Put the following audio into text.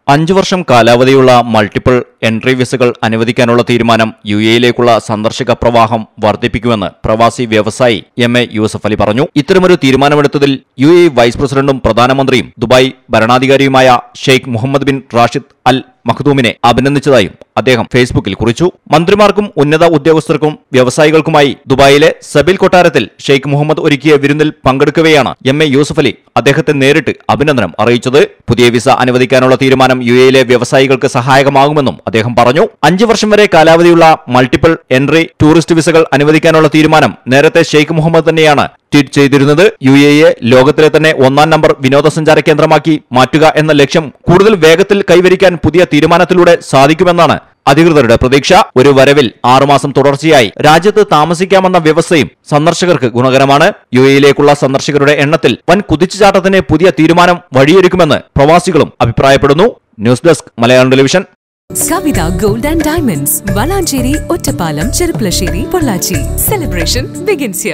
അഞ്ചു വർഷം കാലാവധിയുള്ള multiple entry വിസകൾ അനുവദിക്കാനുള്ള തീരുമാനം യു എയിലേക്കുള്ള സന്ദർശക പ്രവാഹം വർദ്ധിപ്പിക്കുമെന്ന് പ്രവാസി വ്യവസായി എം എ യൂസഫ് അലി പറഞ്ഞു ഇത്തരമൊരു തീരുമാനമെടുത്തതിൽ യു എ വൈസ് പ്രസിഡന്റും പ്രധാനമന്ത്രിയും ദുബായ് ഭരണാധികാരിയുമായ Sheikh Mohammed bin Rashid Al മഖ്ദൂമിനെ അഭിനന്ദിച്ചതായും അദ്ദേഹം ഫേസ്ബുക്കിൽ കുറിച്ചു മന്ത്രിമാർക്കും ഉന്നത ഉദ്യോഗസ്ഥർക്കും വ്യവസായികൾക്കുമായി ദുബായിലെ സബിൽ കൊട്ടാരത്തിൽ ഷെയ്ഖ് മുഹമ്മദ് ഒരുക്കിയ വിരുന്നിൽ പങ്കെടുക്കവെയാണ് എം എ യൂസഫ് അലി അദ്ദേഹത്തെ നേരിട്ട് അഭിനന്ദനം അറിയിച്ചത് പുതിയ വിസ അനുവദിക്കാനുള്ള തീരുമാനം യു എയിലെ വ്യവസായികൾക്ക് സഹായകമാകുമെന്നും അദ്ദേഹം പറഞ്ഞു അഞ്ചു വർഷം വരെ കാലാവധിയുള്ള മൾട്ടിപ്പിൾ എൻട്രി ടൂറിസ്റ്റ് വിസകൾ അനുവദിക്കാനുള്ള തീരുമാനം നേരത്തെ ഷെയ്ഖ് മുഹമ്മദ് തന്നെയാണ് ട്വീറ്റ് ചെയ്തിരുന്നത് യു എയെ ലോകത്തിലെ തന്നെ ഒന്നാം നമ്പർ വിനോദസഞ്ചാര കേന്ദ്രമാക്കി മാറ്റുക എന്ന ലക്ഷ്യം കൂടുതൽ വേഗത്തിൽ കൈവരിക്കാൻ പുതിയ തീരുമാനത്തിലൂടെ സാധിക്കുമെന്നാണ് അധികൃതരുടെ പ്രതീക്ഷ ഒരു വരവിൽ ആറുമാസം തുടർച്ചയായി രാജ്യത്ത് താമസിക്കാമെന്ന വ്യവസ്ഥയും സന്ദർശകർക്ക് ഗുണകരമാണ് യു എയിലേക്കുള്ള സന്ദർശകരുടെ എണ്ണത്തിൽ വൻ കുതിച്ചുചാട്ടത്തിന് പുതിയ തീരുമാനം വഴിയൊരുക്കുമെന്ന് പ്രവാസികളും അഭിപ്രായപ്പെടുന്നു news desk Malayalam television Kavitha gold and diamonds Valanchery Ottapalam Cherpulassery Pollachi celebration begins